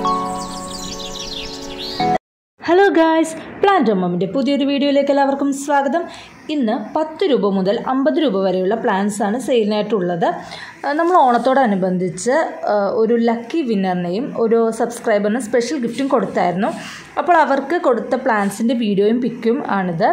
hello guys plant മമ്മിൻ്റെ പുതിയൊരു വീഡിയോയിലേക്ക് എല്ലാവർക്കും സ്വാഗതം ഇന്ന് പത്ത് രൂപ മുതൽ അമ്പത് രൂപ വരെയുള്ള പ്ലാൻസ് ആണ് സെയിലിനായിട്ടുള്ളത് ആ, നമ്മൾ ഓണത്തോടനുബന്ധിച്ച് ആ, ഒരു ലക്കി വിന്നറിനെയും ഒരു സബ്സ്ക്രൈബറിന് സ്പെഷ്യൽ ഗിഫ്റ്റും കൊടുത്തായിരുന്നു അപ്പോൾ അവർക്ക് കൊടുത്ത പ്ലാൻസിൻ്റെ വീഡിയോയും പിക്കും ആണിത്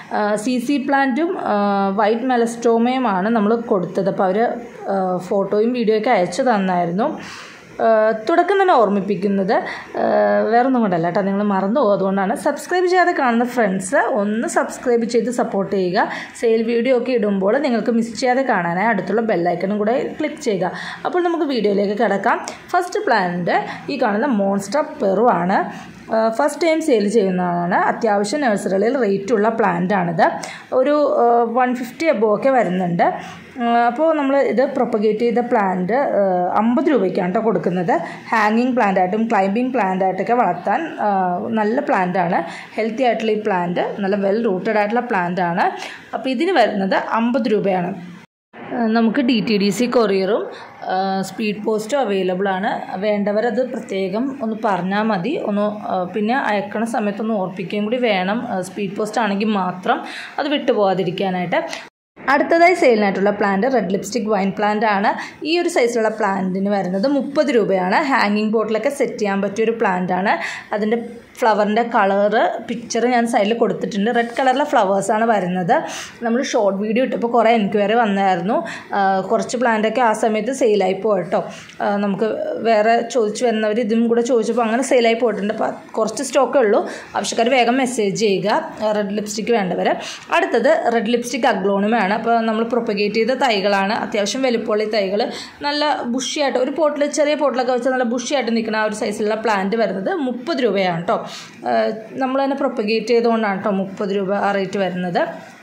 സി സി പ്ലാന്റും വൈറ്റ് മെലസ്റ്റോമയുമാണ് നമ്മൾ കൊടുത്തത് അപ്പോൾ അവർ ഫോട്ടോയും വീഡിയോയൊക്കെ അയച്ചു തന്നായിരുന്നു ആഹ് തുടക്കം തന്നെ ഓർമ്മിപ്പിക്കുന്നത് ആഹ് വേറൊന്നും കൊണ്ടല്ല കേട്ടോ നിങ്ങൾ മറന്നു പോകും അതുകൊണ്ടാണ് സബ്സ്ക്രൈബ് ചെയ്യാതെ കാണുന്ന ഫ്രണ്ട്സ് ഒന്ന് സബ്സ്ക്രൈബ് ചെയ്ത് സപ്പോർട്ട് ചെയ്യുക സെയിൽ വീഡിയോ ഒക്കെ ഇടുമ്പോൾ നിങ്ങൾക്ക് മിസ് ചെയ്യാതെ കാണാനായി അടുത്തുള്ള ബെല്ലൈക്കണും കൂടെ ക്ലിക്ക് ചെയ്യുക അപ്പോൾ നമുക്ക് വീഡിയോയിലേക്ക് കിടക്കാം ഫസ്റ്റ് പ്ലാന്റ് ഈ കാണുന്ന മോൺസ്റ്റർ പെറു ആണ് ഫസ്റ്റ് ടൈം സെയിൽ ചെയ്യുന്നതാണ് അത്യാവശ്യം നഴ്സറികളിൽ റേറ്റുള്ള പ്ലാന്റ് ആണിത് ഒരു വൺ ഫിഫ്റ്റി എബോ ഒക്കെ വരുന്നുണ്ട് അപ്പോൾ നമ്മൾ ഇത് പ്രൊപ്പഗേറ്റ് ചെയ്ത പ്ലാന്റ് അമ്പത് രൂപയ്ക്കാണ് കേട്ടോ കൊടുക്കുന്നത് ഹാങ്ങിങ് പ്ലാന്റ് ആയിട്ടും ക്ലൈംബിംഗ് പ്ലാന്റ് ആയിട്ടൊക്കെ വളർത്താൻ ആ, നല്ല പ്ലാന്റ് ആണ് ഹെൽത്തി ആയിട്ടുള്ള ഈ പ്ലാന്റ് നല്ല വെൽ റൂട്ടഡ് ആയിട്ടുള്ള പ്ലാന്റ് ആണ് അപ്പോൾ ഇതിന് വരുന്നത് അമ്പത് രൂപയാണ് ആ, നമുക്ക് ഡി ടി ഡി സി കൊറിയറും സ്പീഡ് പോസ്റ്റും അവൈലബിൾ ആണ് വേണ്ടവരത് പ്രത്യേകം ഒന്ന് പറഞ്ഞാൽ മതി ഒന്ന് ആ, പിന്നെ അയക്കണ സമയത്തൊന്ന് ഓർപ്പിക്കുകയും കൂടി വേണം സ്പീഡ് പോസ്റ്റ് ആണെങ്കിൽ മാത്രം അത് വിട്ടുപോകാതിരിക്കാനായിട്ട് അടുത്തതായി സെയിലിനായിട്ടുള്ള plant red lipstick vine plant ആണ് ഈ ഒരു സൈസിലുള്ള പ്ലാന്റിന് വരുന്നത് മുപ്പത് രൂപയാണ് ഹാങ്ങിങ് ബോട്ടിലൊക്കെ സെറ്റ് ചെയ്യാൻ പറ്റിയ ഒരു പ്ലാന്റ് ആണ് അതിൻ്റെ ഫ്ലവറിൻ്റെ കളറ് പിക്ചർ ഞാൻ സൈഡിൽ കൊടുത്തിട്ടുണ്ട് റെഡ് കളറിലെ ഫ്ലവേഴ്സാണ് വരുന്നത് നമ്മൾ ഷോർട്ട് വീഡിയോ ഇട്ടപ്പോൾ കുറേ എൻക്വയറി വന്നായിരുന്നു ആ, കുറച്ച് പ്ലാന്റൊക്കെ ആ സമയത്ത് സെയിലായി പോയിട്ടോ ആ, നമുക്ക് വേറെ ചോദിച്ചു വരുന്നവർ ഇതും കൂടെ ചോദിച്ചപ്പോൾ അങ്ങനെ സെയിലായി പോയിട്ടുണ്ട് അപ്പോൾ കുറച്ച് സ്റ്റോക്കേ ഉള്ളൂ ആവശ്യക്കാർ വേഗം മെസ്സേജ് ചെയ്യുക റെഡ് ലിപ്സ്റ്റിക്ക് വേണ്ടവർ അടുത്തത് റെഡ് ലിപ്സ്റ്റിക് അഗ്ലോണിമാണ് അപ്പോൾ നമ്മൾ പ്രൊപ്പഗേറ്റ് ചെയ്ത തൈകളാണ് അത്യാവശ്യം വലിപ്പമുള്ള ഈ തൈകൾ നല്ല ബുഷിയായിട്ട് ഒരു പോട്ടിൽ ചെറിയ പോട്ടിലൊക്കെ വെച്ച് നല്ല ബുഷിയായിട്ട് നിൽക്കുന്ന ആ ഒരു സൈസിലുള്ള പ്ലാന്റ് വരുന്നത് മുപ്പത് രൂപയാണ് കേട്ടോ നമ്മൾ തന്നെ പ്രൊപ്പഗേറ്റ് ചെയ്തുകൊണ്ടാണ് കേട്ടോ മുപ്പത് രൂപ ആ റേറ്റ് വരുന്നത്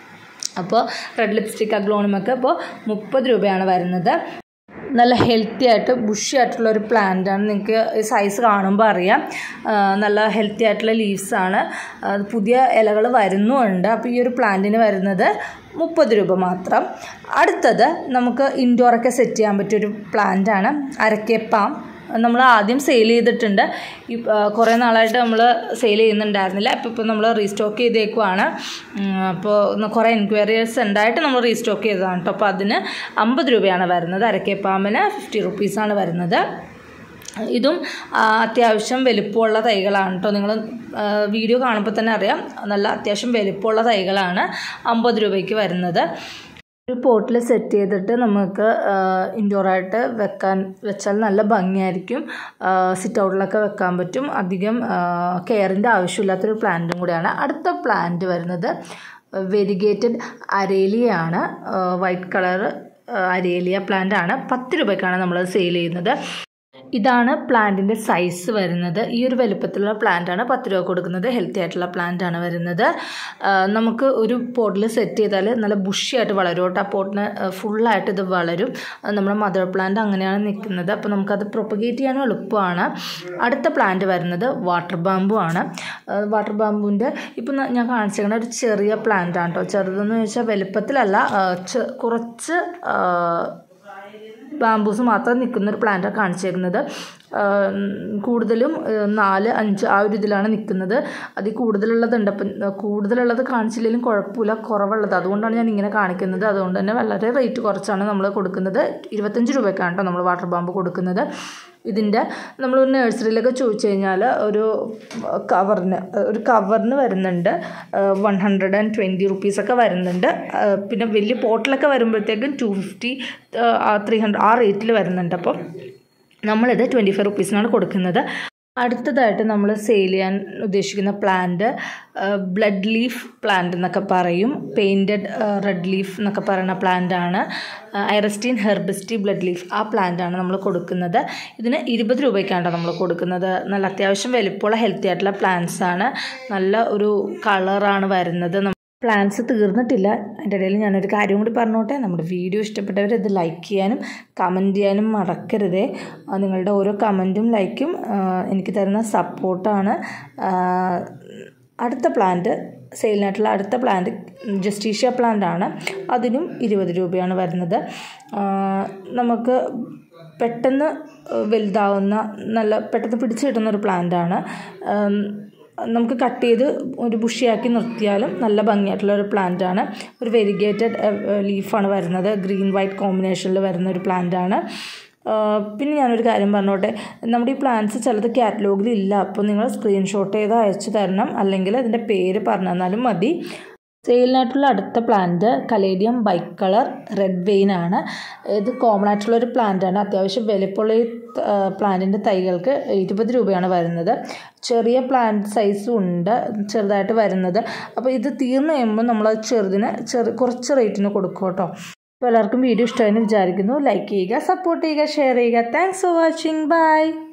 അപ്പോൾ റെഡ് ലിപ്സ്റ്റിക് അഗ്ലോണിമൊക്കെ ഇപ്പോൾ മുപ്പത് രൂപയാണ് വരുന്നത് നല്ല ഹെൽത്തി ആയിട്ട് ബുഷി ആയിട്ടുള്ള ഒരു പ്ലാന്റാണ് നിങ്ങൾക്ക് ഈ സൈസ് കാണുമ്പോൾ അറിയാം ആ, നല്ല ഹെൽത്തി ആയിട്ടുള്ള ലീവ്സാണ് പുതിയ ഇലകൾ വരുന്നുമുണ്ട് അപ്പോൾ ഈ ഒരു പ്ലാന്റിന് വരുന്നത് മുപ്പത് രൂപ മാത്രം അടുത്തത് നമുക്ക് ഇൻഡോറൊക്കെ സെറ്റ് ചെയ്യാൻ പറ്റിയൊരു പ്ലാന്റാണ് അരക്കേപ്പാം നമ്മൾ ആദ്യം സെയിൽ ചെയ്തിട്ടുണ്ട് ഈ ആ, കുറേ നാളായിട്ട് നമ്മൾ സെയിൽ ചെയ്യുന്നുണ്ടായിരുന്നില്ല അപ്പോൾ ഇപ്പോൾ നമ്മൾ റീസ്റ്റോക്ക് ചെയ്തേക്കുവാണ് ഉം, അപ്പോൾ ഒന്ന് കുറേ എൻക്വയറീസ് ഉണ്ടായിട്ട് നമ്മൾ റീസ്റ്റോക്ക് ചെയ്തതാണ് കേട്ടോ അപ്പോൾ അതിന് അമ്പത് രൂപയാണ് വരുന്നത് അരക്കേപ്പാമ്പിന് ഫിഫ്റ്റി റുപ്പീസാണ് വരുന്നത് ഇതും ആ, അത്യാവശ്യം വലിപ്പമുള്ള തൈകളാണ് കേട്ടോ നിങ്ങൾ വീഡിയോ കാണുമ്പോൾ തന്നെ അറിയാം നല്ല അത്യാവശ്യം വലിപ്പമുള്ള തൈകളാണ് അമ്പത് രൂപയ്ക്ക് വരുന്നത് ഒരു പോട്ടിൽ സെറ്റ് ചെയ്തിട്ട് നമുക്ക് ഇൻഡോറായിട്ട് വെക്കാൻ വെച്ചാൽ നല്ല ഭംഗിയായിരിക്കും സിറ്റ് ഔട്ടിലൊക്കെ വെക്കാൻ പറ്റും അധികം കെയറിൻ്റെ ആവശ്യമില്ലാത്തൊരു പ്ലാന്റും കൂടിയാണ് അടുത്ത പ്ലാന്റ് വരുന്നത് വെരിഗേറ്റഡ് അരേലിയാണ് വൈറ്റ് കളർ അരേലിയ പ്ലാന്റ് ആണ് പത്ത് രൂപയ്ക്കാണ് നമ്മൾ സെയിൽ ചെയ്യുന്നത് ഇതാണ് പ്ലാന്റിൻ്റെ സൈസ് വരുന്നത് ഈ ഒരു വലുപ്പത്തിലുള്ള പ്ലാന്റാണ് പത്ത് രൂപ കൊടുക്കുന്നത് ഹെൽത്തി ആയിട്ടുള്ള പ്ലാന്റ് ആണ് വരുന്നത് ആ, നമുക്ക് ഒരു പോട്ടിൽ സെറ്റ് ചെയ്താൽ നല്ല ബുഷിയായിട്ട് വളരും കേട്ടോ ആ പോട്ടിന് ഫുള്ളായിട്ട് ഇത് വളരും അത് നമ്മുടെ മദർ പ്ലാന്റ് അങ്ങനെയാണ് നിൽക്കുന്നത് അപ്പോൾ നമുക്കത് പ്രൊപ്പഗേറ്റ് ചെയ്യാനും എളുപ്പമാണ് അടുത്ത പ്ലാന്റ് വരുന്നത് വാട്ടർ ബാമ്പു ആണ് വാട്ടർ ബാമ്പുവിൻ്റെ ഇപ്പം ന- ഞാൻ കാണിച്ചിരിക്കുന്ന ഒരു ചെറിയ പ്ലാന്റ് ആണ് കേട്ടോ ചെറുതെന്ന് വെച്ചാൽ വലുപ്പത്തിലല്ല ആ, ചെ- കുറച്ച് ആ, ബാംബൂസ് മാത്രം നിൽക്കുന്ന ഒരു പ്ലാന്റാണ് കാണിച്ചേക്കുന്നത് ആഹ് കൂടുതലും ആഹ് നാല് അഞ്ച് ആ ഒരു ഇതിലാണ് നിൽക്കുന്നത് അതിൽ കൂടുതലുള്ളതുണ്ട് അപ്പം കൂടുതലുള്ളത് കാണിച്ചില്ലെങ്കിലും കുഴപ്പമില്ല കുറവുള്ളത് അതുകൊണ്ടാണ് ഞാൻ ഇങ്ങനെ കാണിക്കുന്നത് അതുകൊണ്ട് തന്നെ വളരെ റേറ്റ് കുറച്ചാണ് നമ്മൾ കൊടുക്കുന്നത് ഇരുപത്തഞ്ച് രൂപയ്ക്കാണ് കേട്ടോ നമ്മൾ വാട്ടർ ബാമ്പ് കൊടുക്കുന്നത് ഇതിൻ്റെ നമ്മൾ ഒരു നഴ്സറിയിലൊക്കെ ചോദിച്ചു കഴിഞ്ഞാൽ ഒരു കവറിന് ഒരു കവറിന് വരുന്നുണ്ട് വൺ ഹൺഡ്രഡ് ആൻഡ് ട്വൻറ്റി റുപ്പീസൊക്കെ വരുന്നുണ്ട് ആ, പിന്നെ വലിയ പോട്ടിലൊക്കെ വരുമ്പോഴത്തേക്കും ടു ഫിഫ്റ്റി ത്രീ ഹൺഡ്രഡ് ആ റേറ്റിൽ വരുന്നുണ്ട് അപ്പോൾ നമ്മളിത് ട്വൻറ്റി ഫൈവ് റുപ്പീസിനാണ് കൊടുക്കുന്നത് അടുത്തതായിട്ട് നമ്മൾ സെയിൽ ചെയ്യാൻ ഉദ്ദേശിക്കുന്ന പ്ലാന്റ് ബ്ലഡ് ലീഫ് പ്ലാന്റ് എന്നൊക്കെ പറയും പെയിൻറ്റഡ് റെഡ് ലീഫ് എന്നൊക്കെ പറയുന്ന പ്ലാന്റ് ആണ് ഐറസ്റ്റീൻ ഹെർബിസ്റ്റി ബ്ലഡ് ലീഫ് ആ പ്ലാന്റ് ആണ് നമ്മൾ കൊടുക്കുന്നത് ഇതിന് ഇരുപത് രൂപയ്ക്കാണ് നമ്മൾ കൊടുക്കുന്നത് നല്ല അത്യാവശ്യം വലിപ്പമുള്ള ഹെൽത്തി ആയിട്ടുള്ള പ്ലാന്റ്സ് ആണ് നല്ല ഒരു കളറാണ് വരുന്നത് നമ്മ- പ്ലാൻസ് തീർന്നിട്ടില്ല അതിൻ്റെ ഇടയിൽ ഞാനൊരു കാര്യം കൂടി പറഞ്ഞോട്ടെ നമ്മുടെ വീഡിയോ ഇഷ്ടപ്പെട്ടവർ ഇത് ലൈക്ക് ചെയ്യാനും കമൻറ്റ് ചെയ്യാനും മറക്കരുതേ ആ, നിങ്ങളുടെ ഓരോ കമൻറ്റും ലൈക്കും ആ, എനിക്ക് തരുന്ന സപ്പോർട്ടാണ് അടുത്ത പ്ലാന്റ് സെയിലിനായിട്ടുള്ള അടുത്ത പ്ലാന്റ് ജസ്റ്റീഷ്യ പ്ലാന്റ് ആണ് അതിനും ഇരുപത് രൂപയാണ് വരുന്നത് ആ, നമുക്ക് പെട്ടെന്ന് വലുതാവുന്ന നല്ല പെട്ടെന്ന് പിടിച്ചു കിട്ടുന്ന ഒരു പ്ലാന്റാണ് നമുക്ക് കട്ട് ചെയ്ത് ഒരു ബുഷിയാക്കി നിർത്തിയാലും നല്ല ഭംഗിയായിട്ടുള്ള ഒരു പ്ലാന്റാണ് ഒരു വെരിഗേറ്റഡ് ലീഫാണ് വരുന്നത് ഗ്രീൻ വൈറ്റ് കോമ്പിനേഷനിൽ വരുന്ന ഒരു പ്ലാന്റാണ് പിന്നെ ഞാനൊരു കാര്യം പറഞ്ഞോട്ടെ നമ്മുടെ ഈ പ്ലാൻസ് ചിലത് കാറ്റലോഗിൽ ഇല്ല അപ്പോൾ നിങ്ങൾ സ്ക്രീൻഷോട്ട് ചെയ്ത് അയച്ചു തരണം അല്ലെങ്കിൽ അതിൻ്റെ പേര് പറഞ്ഞു തന്നാലും മതി സെയിലിനായിട്ടുള്ള അടുത്ത plant caladium bicolor red vein ആണ് ഇത് കോമൺ ആയിട്ടുള്ള ഒരു പ്ലാന്റ് ആണ് അത്യാവശ്യം വലിപ്പമുള്ള ഈ പ്ലാന്റിൻ്റെ തൈകൾക്ക് ഇരുപത് രൂപയാണ് വരുന്നത് ചെറിയ പ്ലാന്റ് സൈസും ഉണ്ട് ചെറുതായിട്ട് വരുന്നത് അപ്പോൾ ഇത് തീർന്നു കഴിയുമ്പോൾ നമ്മൾ ചെറുതിന് ചെറു കുറച്ച് റേറ്റിന് കൊടുക്കും കേട്ടോ അപ്പോൾ എല്ലാവർക്കും വീഡിയോ ഇഷ്ടമായെന്ന് വിചാരിക്കുന്നു ലൈക്ക് ചെയ്യുക സപ്പോർട്ട് ചെയ്യുക ഷെയർ ചെയ്യുക താങ്ക്സ് ഫോർ വാച്ചിങ് ബൈ